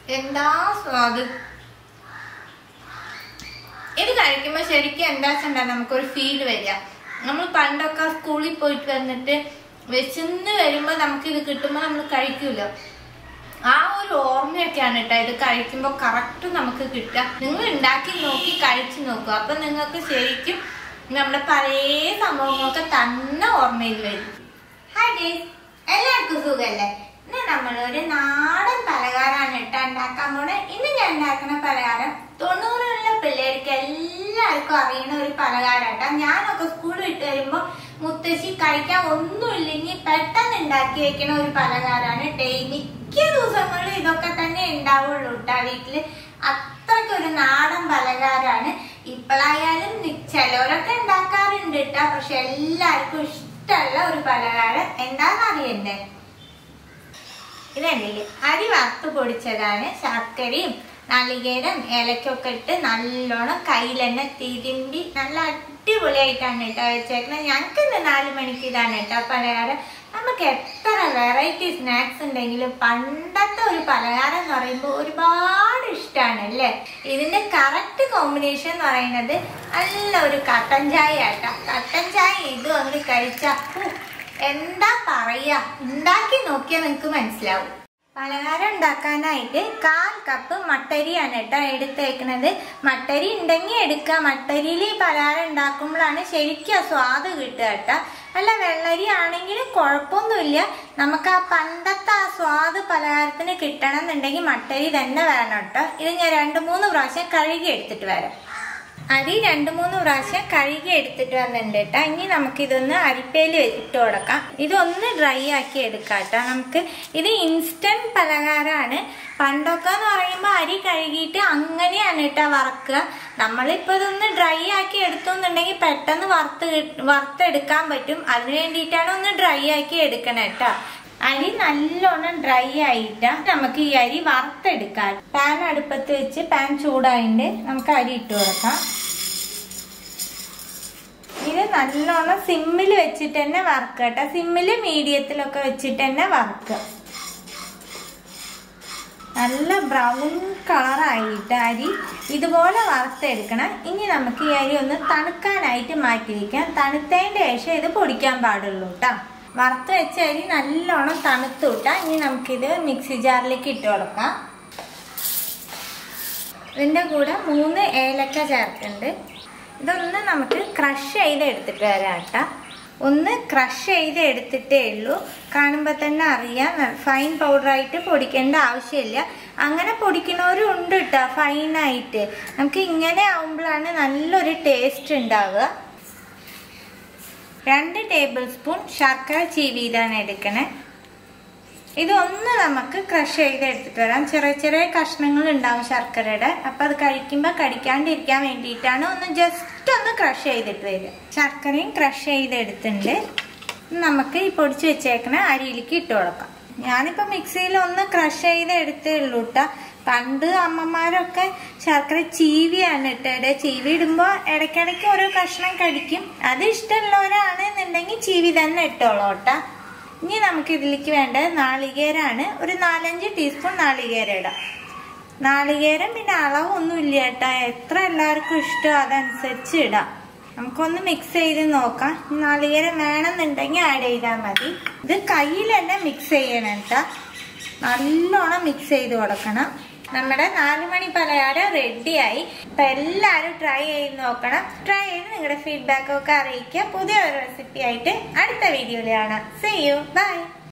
എന്താ സ്വാദ് ഇത് കഴിക്കുമ്പോൾ ശരിക്കും എന്താ വെച്ചിട്ടുണ്ടാ നമുക്കൊരു ഫീൽ വരിക നമ്മൾ പണ്ടൊക്കെ സ്കൂളിൽ പോയിട്ട് വന്നിട്ട് വിശന്ന് വരുമ്പോൾ നമുക്ക് ഇത് കിട്ടുമ്പോൾ നമ്മൾ കഴിക്കൂലോ ആ ഒരു ഓർമ്മയൊക്കെയാണ് കേട്ടോ ഇത് കഴിക്കുമ്പോൾ കറക്റ്റ് നമുക്ക് കിട്ടുക നിങ്ങൾ ഉണ്ടാക്കി നോക്കി കഴിച്ചു നോക്കുക അപ്പൊ നിങ്ങൾക്ക് ശരിക്കും നമ്മുടെ പഴയ സംഭവങ്ങളൊക്കെ തന്നെ ഓർമ്മയിൽ വരും ഹായ് ഡേസ് എല്ലാവർക്കും സുഖല്ലേ ഇന്ന് നമ്മളൊരു നാടൻ പലഹാരമാണ് കേട്ടോ ഉണ്ടാക്കാൻ പോണെ ഇന്ന് ഞാൻ ഉണ്ടാക്കുന്ന പലഹാരം തൊണ്ണൂറുള്ള പിള്ളേർക്ക് എല്ലാവർക്കും അറിയുന്ന ഒരു പലഹാരം കേട്ടോ ഞാനൊക്കെ സ്കൂൾ വിട്ട് വരുമ്പോ മുത്തശ്ശി കഴിക്കാൻ ഒന്നുമില്ലെങ്കിൽ പെട്ടെന്ന് ഉണ്ടാക്കി വെക്കണ ഒരു പലഹാരമാണ് ടേ മിക്ക ദിവസങ്ങളിലും ഇതൊക്കെ തന്നെ ഉണ്ടാവുള്ളൂ കേട്ടോ വീട്ടില് അത്രയ്ക്ക് ഒരു നാടൻ പലഹാരമാണ് ഇപ്പോഴായാലും നി- ചിലവരൊക്കെ ഉണ്ടാക്കാറുണ്ട് കേട്ടോ പക്ഷെ എല്ലാവർക്കും ഇഷ്ടമുള്ള ഒരു പലഹാരം എന്താണെന്ന് അറിയണ്ടേ ഇതല്ലേ അരി വറുത്ത് പൊടിച്ചതാണ് ശർക്കരയും നാളികേരം ഏലക്കൊക്കെ ഇട്ട് നല്ലോണം കയ്യിൽ തന്നെ തിരുമ്പി നല്ല അടിപൊളിയായിട്ടാണ് കേട്ടോ വെച്ചേക്കുന്നത് ഞങ്ങൾക്ക് ഇന്ന് നാല് മണിക്ക് ഇതാണ് കേട്ടോ പലഹാരം നമുക്ക് എത്ര വെറൈറ്റി സ്നാക്സ് ഉണ്ടെങ്കിലും പണ്ടത്തെ ഒരു പലഹാരം എന്ന് പറയുമ്പോൾ ഒരുപാട് ഇഷ്ടമാണ് അല്ലേ ഇതിന്റെ കറക്റ്റ് കോമ്പിനേഷൻ എന്ന് പറയുന്നത് നല്ല ഒരു കട്ടൻ ചായ ആട്ടോ കട്ടൻ ചായ ഇത് ഒന്ന് കഴിച്ചാൽ എന്താ പറയാ ഉണ്ടാക്കി നോക്കിയാൽ നിങ്ങൾക്ക് മനസ്സിലാവും പലഹാരം ഉണ്ടാക്കാനായിട്ട് കാൽ കപ്പ് മട്ടരിയാണ് കേട്ടോ എടുത്തേക്കുന്നത് മട്ടരി ഉണ്ടെങ്കിൽ എടുക്കുക മട്ടരിയിൽ ഈ പലഹാരം ഉണ്ടാക്കുമ്പോഴാണ് ശരിക്കും ആ സ്വാദ് കിട്ടുക കേട്ടോ അല്ല വെള്ളരി ആണെങ്കിൽ കുഴപ്പമൊന്നുമില്ല നമുക്ക് ആ പണ്ടത്തെ ആ സ്വാദ് പലഹാരത്തിന് കിട്ടണം എന്നുണ്ടെങ്കിൽ മട്ടരി തന്നെ വേണം കേട്ടോ ഇത് ഞാൻ രണ്ട് മൂന്ന് പ്രാവശ്യം കഴുകി എടുത്തിട്ട് വരാം അരി രണ്ട് മൂന്ന് പ്രാവശ്യം കഴുകി എടുത്തിട്ട് വന്നിട്ടുണ്ട് കേട്ടോ ഇനി നമുക്ക് ഇതൊന്ന് അരിപ്പയിൽ ഇട്ട് കൊടുക്കാം ഇതൊന്ന് ഡ്രൈ ആക്കി എടുക്കാം കേട്ടോ നമുക്ക് ഇത് ഇൻസ്റ്റന്റ് പലഹാരമാണ് പണ്ടൊക്കെ എന്ന് പറയുമ്പോൾ അരി കഴുകിയിട്ട് അങ്ങനെയാണ് കേട്ടോ വറക്കുക നമ്മളിപ്പോൾ ഇതൊന്ന് ഡ്രൈ ആക്കി എടുത്തു എന്നുണ്ടെങ്കിൽ പെട്ടെന്ന് വറുത്ത് കിട്ട്- വറുത്തെടുക്കാൻ പറ്റും അതിന് വേണ്ടിയിട്ടാണ് ഒന്ന് ഡ്രൈ ആക്കി എടുക്കണം കേട്ടോ അരി നല്ലോണം ഡ്രൈ ആയിട്ട് നമുക്ക് ഈ അരി വറുത്തെടുക്കാം പാൻ അടുപ്പത്ത് വെച്ച് പാൻ ചൂടായിട്ട് നമുക്ക് അരി ഇട്ട് കൊടുക്കാം ഇത് നല്ലോണം സിമ്മിൽ വെച്ചിട്ട് തന്നെ വറുക്കുക കേട്ടോ സിമ്മിൽ മീഡിയത്തിലൊക്കെ വെച്ചിട്ട് തന്നെ വറുക്കുക നല്ല ബ്രൗൺ കളറായിട്ട് അരി ഇതുപോലെ വറുത്തെടുക്കണം ഇനി നമുക്ക് ഈ അരി ഒന്ന് തണുക്കാനായിട്ട് മാറ്റി വയ്ക്കാം തണുത്തതിൻ്റെ ശേഷം ഇത് പൊടിക്കാൻ പാടുള്ളൂ കേട്ടോ വറുത്ത് വെച്ച അരി നല്ലോണം തണുത്തു കിട്ടാം ഇനി നമുക്കിത് മിക്സി ജാറിലേക്ക് ഇട്ട് കൊടുക്കാം ഇതിൻ്റെ കൂടെ മൂന്ന് ഏലക്ക ചേർക്കുന്നുണ്ട് ഇതൊന്ന് നമുക്ക് ക്രഷ് ചെയ്ത് എടുത്തിട്ട് വരാം കേട്ടോ ഒന്ന് ക്രഷ് ചെയ്ത് എടുത്തിട്ടേ ഉള്ളൂ കാണുമ്പോൾ തന്നെ അറിയാം ഫൈൻ പൗഡറായിട്ട് പൊടിക്കേണ്ട ആവശ്യമില്ല അങ്ങനെ പൊടിക്കുന്നവരും ഉണ്ട് കേട്ടോ ഫൈനായിട്ട് നമുക്ക് ഇങ്ങനെ ആവുമ്പോഴാണ് നല്ലൊരു ടേസ്റ്റ് ഉണ്ടാവുക രണ്ട് ടേബിൾ സ്പൂൺ ശർക്കര ചീവിയിലാണ് എടുക്കണേ ഇതൊന്ന് നമുക്ക് ക്രഷ് ചെയ്ത് എടുത്തിട്ട് വരാം ചെറിയ ചെറിയ കഷ്ണങ്ങൾ ഉണ്ടാവും ശർക്കരയുടെ അപ്പൊ അത് കഴിക്കുമ്പോൾ കടിക്കാണ്ടിരിക്കാൻ വേണ്ടിയിട്ടാണ് ഒന്ന് ജസ്റ്റ് ഒന്ന് ക്രഷ് ചെയ്തിട്ട് വരിക ശർക്കരയും ക്രഷ് ചെയ്ത് എടുത്തിട്ടുണ്ട് ഇനി നമുക്ക് ഈ പൊടിച്ച് വെച്ചേക്കണ അരിയിലേക്ക് ഇട്ട് കൊടുക്കാം ഞാനിപ്പോ മിക്സിയിൽ ഒന്ന് ക്രഷ് ചെയ്ത് എടുത്തേ ഉള്ളൂ കേട്ടോ പണ്ട് അമ്മമാരൊക്കെ ശർക്കര ചീവിയാണ് ഇട്ടത് ചീവി ഇടുമ്പോൾ ഇടയ്ക്കിടയ്ക്ക് ഓരോ കഷ്ണം കടിക്കും അത് ഇഷ്ടമുള്ളവരാണെന്നുണ്ടെങ്കിൽ ചീവി തന്നെ ഇട്ടോളൂ കേട്ടോ ഇനി നമുക്ക് ഇതിലേക്ക് വേണ്ടത് നാളികേരാണ് ഒരു നാലഞ്ച് ടീസ്പൂൺ നാളികേരം ഇടാം നാളികേരം പിന്നെ അളവൊന്നും ഇല്ല കേട്ടോ എത്ര എല്ലാവർക്കും ഇഷ്ടം അതനുസരിച്ച് ഇടാം നമുക്കൊന്ന് മിക്സ് ചെയ്ത് നോക്കാം ഈ നാളികേരം വേണമെന്നുണ്ടെങ്കിൽ ആഡ് ചെയ്താൽ മതി ഇത് കയ്യിൽ തന്നെ മിക്സ് ചെയ്യണം കേട്ടോ നല്ലോണം മിക്സ് ചെയ്ത് കൊടുക്കണം നമ്മുടെ നാലുമണി പലഹാരം റെഡിയായി അപ്പൊ എല്ലാവരും ട്രൈ ചെയ്ത് നോക്കണം ട്രൈ ചെയ്ത് നിങ്ങളുടെ ഫീഡ്ബാക്ക് ഒക്കെ അറിയിക്കുക പുതിയ ഒരു റെസിപ്പി ആയിട്ട് അടുത്ത വീഡിയോയിൽ കാണാം സി യു ബൈ